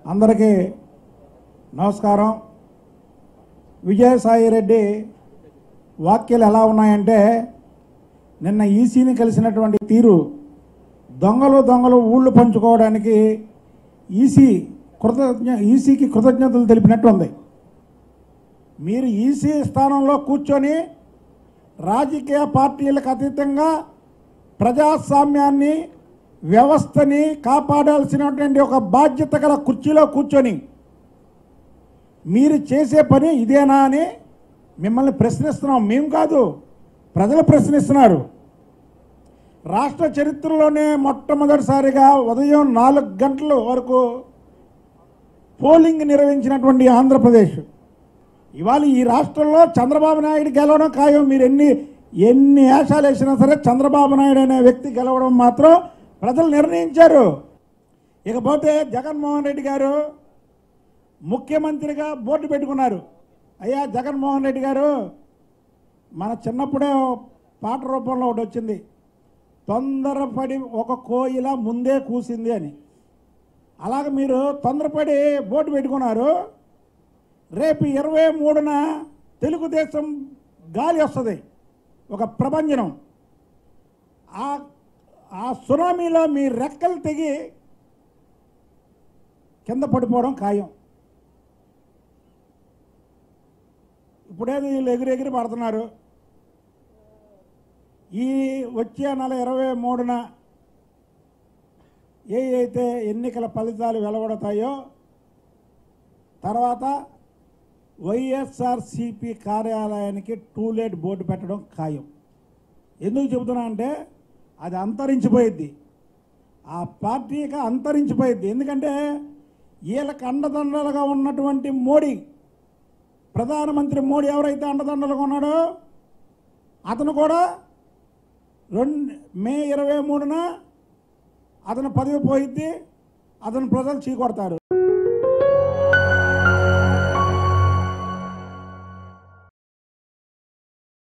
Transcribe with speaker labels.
Speaker 1: అందరికీ నమస్కారం విజయసాయి రెడ్డి వాక్యాలు ఎలా ఉన్నాయంటే నిన్న ఈసీని కలిసినటువంటి తీరు దొంగలు దొంగలు ఊళ్ళు పంచుకోవడానికి ఈసీ కృతజ్ఞ ఈసీకి కృతజ్ఞతలు తెలిపినట్టు ఉంది మీరు ఈసీ స్థానంలో కూర్చొని రాజకీయ పార్టీలకు అతీతంగా ప్రజాస్వామ్యాన్ని వ్యవస్థని కాపాడాల్సినటువంటి ఒక బాధ్యత గల కుర్చీలో కూర్చొని మీరు చేసే పని ఇదేనా అని మిమ్మల్ని ప్రశ్నిస్తున్నాం మేము కాదు ప్రజలు ప్రశ్నిస్తున్నారు రాష్ట్ర చరిత్రలోనే మొట్టమొదటిసారిగా ఉదయం నాలుగు గంటల వరకు పోలింగ్ నిర్వహించినటువంటి ఆంధ్రప్రదేశ్ ఇవాళ ఈ రాష్ట్రంలో చంద్రబాబు నాయుడు గెలవడం ఖాయం మీరు ఎన్ని ఎన్ని వేషాలు వేసినా సరే చంద్రబాబు నాయుడు అనే వ్యక్తి గెలవడం మాత్రం ప్రజలు నిర్ణయించారు ఇకపోతే జగన్మోహన్ రెడ్డి గారు ముఖ్యమంత్రిగా బోర్డు పెట్టుకున్నారు అయ్యా జగన్మోహన్ రెడ్డి గారు మన చిన్నప్పుడే పాట రూపంలో ఒకటి వచ్చింది తొందరపడి ఒక కోయిల ముందే కూసింది అని అలాగ మీరు తొందరపడి బోర్డు పెట్టుకున్నారు రేపు ఇరవై మూడున తెలుగుదేశం గాలి వస్తుంది ఒక ప్రభంజనం ఆ ఆ సునామీలో మీ రెక్కలు తెగి కింద పడిపోవడం ఖాయం ఇప్పుడేదో వీళ్ళు ఎగిరి ఎగిరి పడుతున్నారు ఈ వచ్చే నెల ఇరవై మూడున ఏ అయితే ఎన్నికల ఫలితాలు వెలువడతాయో తర్వాత వైఎస్ఆర్సిపి కార్యాలయానికి టూలేట్ బోర్డు పెట్టడం ఖాయం ఎందుకు చెబుతున్నా అంటే అది అంతరించిపోయిద్ది ఆ పార్టీకి అంతరించిపోయిద్ది ఎందుకంటే వీళ్ళకి అండదండలుగా ఉన్నటువంటి మోడీ ప్రధానమంత్రి మోడీ ఎవరైతే అండదండలుగా ఉన్నాడో అతను కూడా రెండు మే ఇరవై మూడున అతను పదవి పోయిద్ది అతను ప్రజలు చీకొడతారు